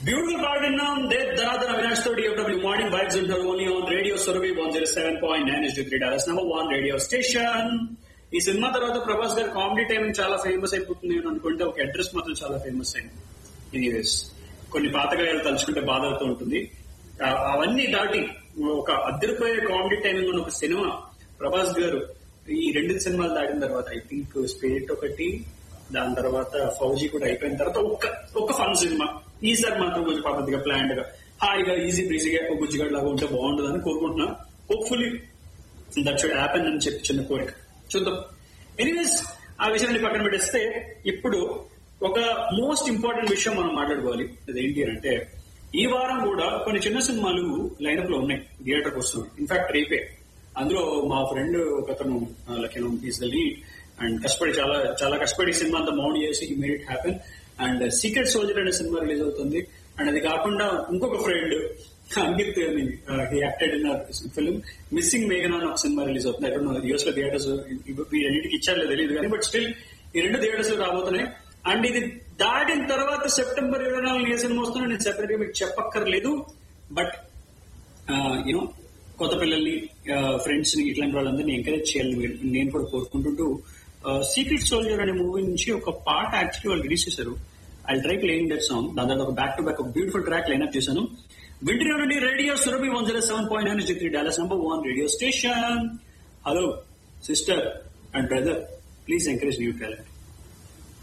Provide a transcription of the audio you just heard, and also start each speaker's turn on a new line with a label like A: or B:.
A: beautiful పాట విన్నాం they ధనాధన అవినాష్ తోటి డబ్ల్యూ మార్నింగ్ వైబ్స్ ఉంటారు only on radio Surabhi one zero seven point nine S three dollars number one radio station ఈ cinema తర్వాత ప్రభాస్ గారి కామెడీ టైమింగ్ చాలా ఫేమస్ అయిపోతుంది అని అనుకుంటే ఒక అడ్రస్ మాత్రం చాలా ఫేమస్ అయింది ఎనీవేస్ కొన్ని పాతకాయాలు తలుచుకుంటే బాధ అవుతూ ఉంటుంది ఆ- అవన్నీ దాటి ఒక అద్దరిపోయే కామెడీ టైమింగ్ ఉన్న ఒక సినిమా ప్రభాస్ గారు ఈ రెండు సినిమాలు దాటిన తర్వాత ఐ థింక్ స్పిరిట్ ఒకటి దాని తర్వాత ఫౌజీ కూడా అయిపోయిన తర్వాత ఒక్క ఒక్క ఫన్ సినిమా ఈసారి మాత్రం కొంచెం పద్ధతిగా ప్లాండ్ గా హాయిగా ఈజీ బ్రీజీగా ఒక గుజ్జుగడ్ లాగా ఉంటే బాగుంటుందని కోరుకుంటున్నా హోప్ఫుల్లీ దట్ షుడ్ హ్యాపెన్ అని చెప్పి చిన్న కోరిక చూద్దాం ఎనీవేస్ ఆ విషయాన్ని పక్కన పెట్టేస్తే ఇప్పుడు ఒక మోస్ట్ ఇంపార్టెంట్ విషయం మనం మాట్లాడుకోవాలి అదేంటి అని అంటే ఈ వారం కూడా కొన్ని చిన్న సినిమాలు లైనప్ లో ఉన్నాయి థియేటర్కి వస్తున్నాయి ఇన్ఫాక్ట్ రేపే అందులో మా ఫ్రెండ్ ఒక అతను like is the lead and కష్టపడి చాలా చాలా కష్టపడి ఈ సినిమా అంతా మౌంట్ చేసి made it happen and secret soldier అనే సినిమా రిలీజ్ అవుతుంది అండ్ అది కాకుండా ఇంకొక friend Ankit he acted in film missing మేఘనా అని ఒక సినిమా రిలీజ్ అవుతుంది ఎక్కడ యూఎస్ లో థియేటర్స్ వీటన్నిటికి ఇచ్చారో తెలియదు కానీ బట్ స్టిల్ ఈ రెండు థియేటర్స్ లో రాబోతున్నాయి అండ్ ఇది దాటిన తర్వాత సెప్టెంబర్ ఇరవై నాలుగు ఏ సినిమా వస్తుందో నేను సెపరేట్ గా మీకు చెప్పక్కర్లేదు బట్ యూనో కొత్త పిల్లల్ని ఫ్రెండ్స్ ని ఇట్లాంటి వాళ్ళందరినీ ఎంకరేజ్ చేయాలని మీరు- నేను కూడా కోరుకుంటుంటూ సీక్రెట్ సోల్జర్ అనే మూవీ నుంచి ఒక పాట యాక్చువల్లీ వాళ్ళు రిలీజ్ చేశారు I try playing that song దాని తర్వాత ఒక బ్యాక్ టు బ్యాక్ ఒక బ్యూటిఫుల్ ట్రాక్ లైన్అప్ చేశాను వింటూనే ఉండండి radio Surabhi one zero seven point nine three dollars number one radio station hello sister and brother please encourage new talent